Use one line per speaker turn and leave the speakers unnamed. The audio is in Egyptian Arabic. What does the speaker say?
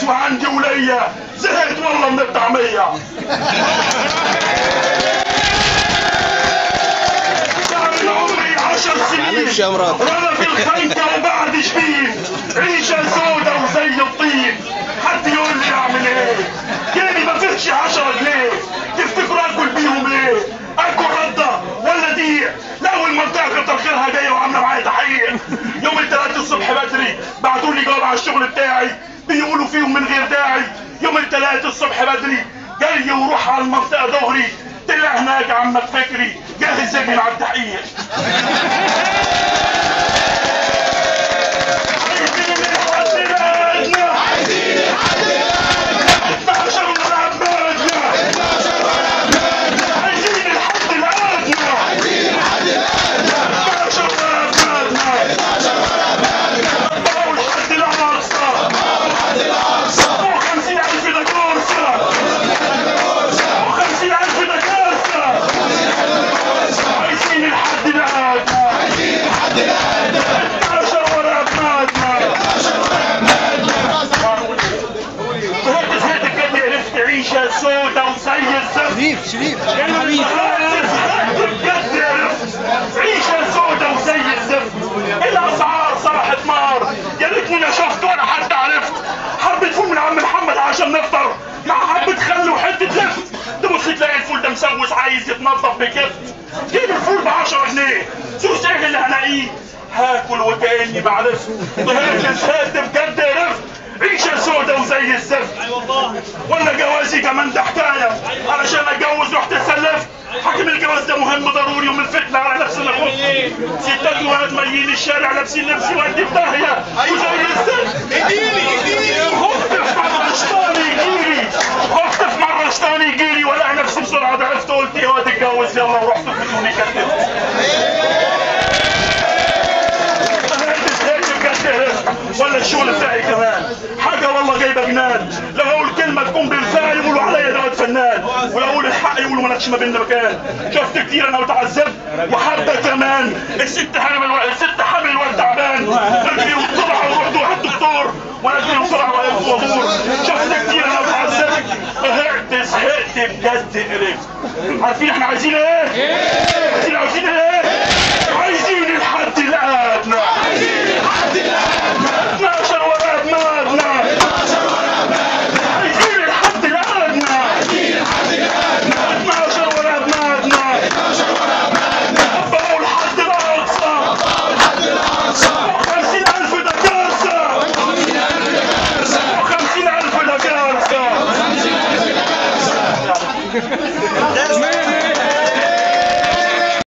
وعندي ولية زهقت والله من الطعمية بعمل عمري عشر
معلش يا
سنين
مراد.
وانا في الخنقة وبعد شبين عيشة سودة وزي الطين حد يقول لي اعمل ايه جيبي ما فيش عشرة جنيه تفتكروا اكل بيهم ايه اكل ردة ولا ديع لو المنطقة كتر خيرها جاية وعاملة معايا تحية يوم الثلاث الصبح بدري بعتوا لي جواب على الشغل بتاعي بيقولوا فيهم من غير داعي يوم الثلاث الصبح بدري جاي وروح على المنطقة ظهري طلع هناك عمك فكري جاهز يجي على التحقيق عايزين الحد الأدنى 12 ورا بلادنا عايزين الحد الأدنى 12 ورا بلادنا طلعوا الحد الأقصى فوق 50000 ده كورسة فوق 50000 ده كارثة عايزين الحد الأدنى 12 ورا بلادنا زهقت زهقت بجد عرفت عيشة سودة وزي الزفت
شريف شريف
حبيبي بجد عرفت عيشة سودة وزي الزفت الأسعار صبحت نار يا ريتني لا شفت ولا حتى عرفت حبة فول من عم محمد عشان نفطر مع حبة خل وحتة لفت تبص تلاقي الفول ده مسوس عايز يتنضف بكفت جيب الفول ب 10 جنيه سوس ايه اللي هلاقيه هاكل وكاني بعرفت زهقت زهقت بجد عرفت عيشة سودة وزي الزفت ولا جوازي كمان ده حكاية علشان اتجوز رحت اتسلفت حاكم الجواز ده مهم ضروري ومن فتنة على نفس الخوف ستات وولاد مالين الشارع لابسين لبسي وادي في داهية وزي الزفت خفت في مرة شطاني يجيلي خفت في مرة شطاني يجيلي ولا نفسي بسرعة ضعفت قلت يا واد اتجوز يلا ورحت بدوني كتبت ولا الشغل بتاعي كمان حاجة والله جايبة جنان لو اقول كلمة تكون بالفعل يقولوا عليا دوت فنان ولو اقول الحق يقولوا مالكش ما بيننا مكان شفت كتير انا وتعذبت وحبة كمان الست حامل الو... الست حامل الواد تعبان رجلي وطلع ورحت واحد دكتور وانا رجلي وطلع واقف وابور شفت كتير انا وتعذبت زهقت زهقت بجد قرفت عارفين احنا عايزين ايه؟ عايزين عايزين ايه؟